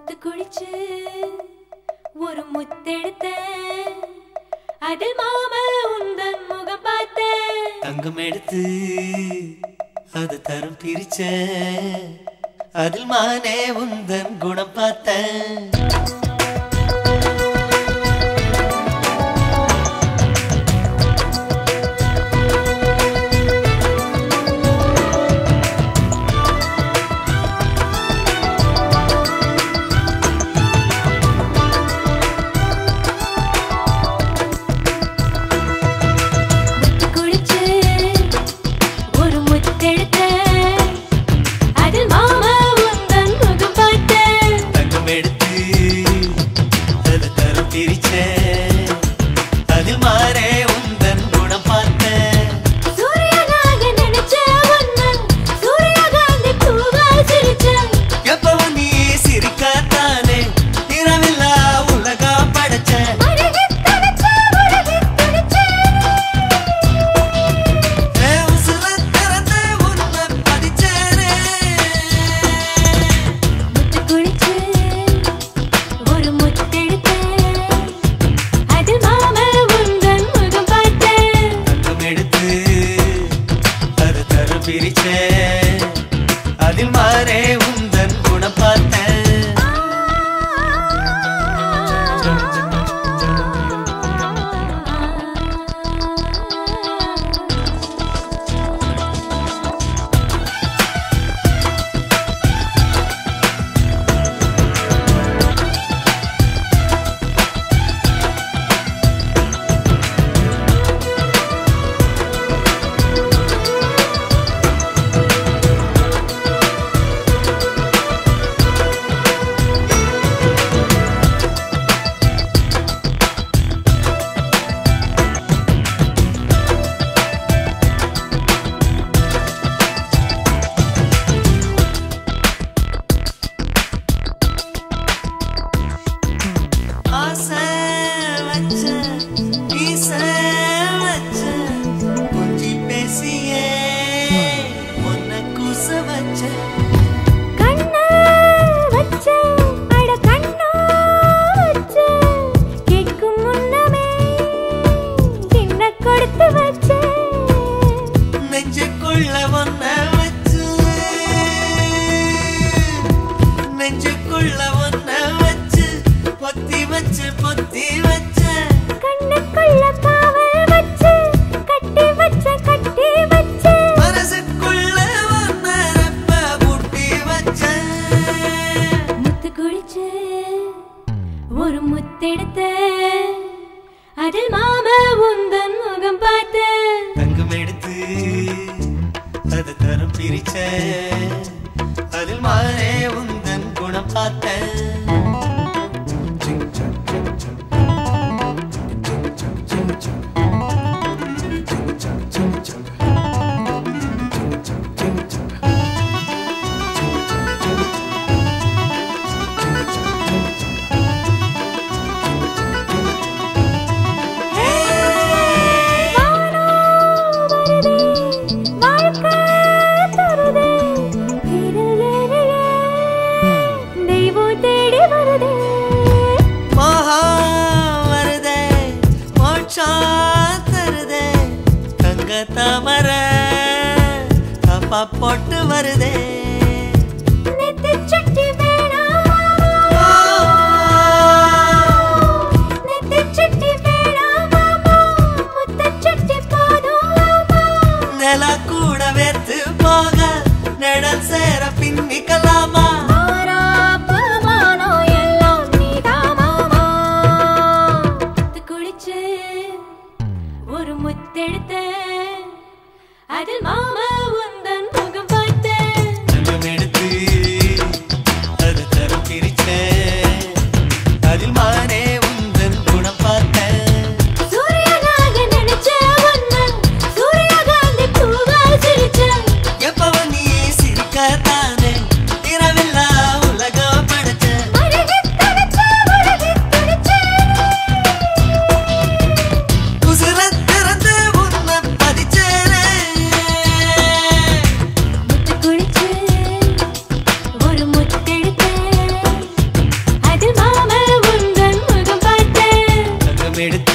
முத்து குடிச்சு ஒரு முத்தெடுத்த அதில் மாம உந்தன் முகம் பார்த்தேன் தங்கம் எடுத்து அது தரும் பிரிச்ச அதில் மானே உந்தன் குணம் பார்த்தேன் முத்து குடிச்சு ஒரு முத்தெடுத்த அதில் மாம உந்தன் முகம் பார்த்தேன் தங்கம் எடுத்து அது தரும் பிரிச்ச அதில் மானே உந்தன் குணம் பார்த்தேன் சூரியனாக நினைச்ச ஒன்னு சூரியகாந்தி பூவா சிரிச்ச எப்பவும் நீ சிரிக்கத்தானே இரவில்லா உலகா படைச்ச அழகி தனிச்ச உலகி துடிச்ச என் உசுரை திறந்து உன்னை பதிச்சேனே. முத்து குடிச்சு ஒரு முத்தெடுத்த அதில் மாம உந்தன் முகம் பார்த்தேன் தங்கம் எடுத்து அது தரு பிரிச்சே அதில் மாறே உந்தன் குணம் பார்த்தேன் ஆசை வச்ச ஈசை வச்ச கொஞ்சி பேசியே உன்னை கூச வச்ச கண்ணா வச்ச அட கண்ணா வச்ச கேட்கும் முன்னமே என்ன கொடுத்து வச்ச நெஞ்சுக்குள்ள ஒன்ன வச்சு நெஞ்சுக்குள்ள ஒன்ன வச்சு பொத்தி வச்சு பொத்தி வச்ச கண்ணுக்குள்ள காவல் வச்ச கட்டி வச்ச கட்டி வச்ச மனசுக்குள்ள ஒன்ன ரெப்ப பூட்டி வச்ச முத்து குடிச்சு ஒரு முத்தெடுத்த அதில் மாம உந்தன் முகம் பார்த்தேன் தங்கம் எடுத்து அது தரம் பிரிச்ச அதில் மாறே உந்தன் குணம் பார்த்தேன் வானோ வருதே வாழ்க்கை தருதே விரல் ஏறியே தெய்வம் தேடி வருதே மோகா வருதே மோட்சா தருதே தங்க தாமர அப்பா போட்டு வருதே நெத்திச் சுட்டி வேணாமா நெத்திச் சுட்டி வேணாமாமா முத்தச் சுட்டி போதுமாமா நில கூட வேத்து போக நிழல் சேர பின்னிக்கலாமா மாறாப்பு மானோ எல்லாம் நீதாமாமா முத்து குடிச்சு ஒரு முத்தெடுத்த அதில் மாமா உந்தன் முகம் பார்த்தேன் தங்கம் எடுத்து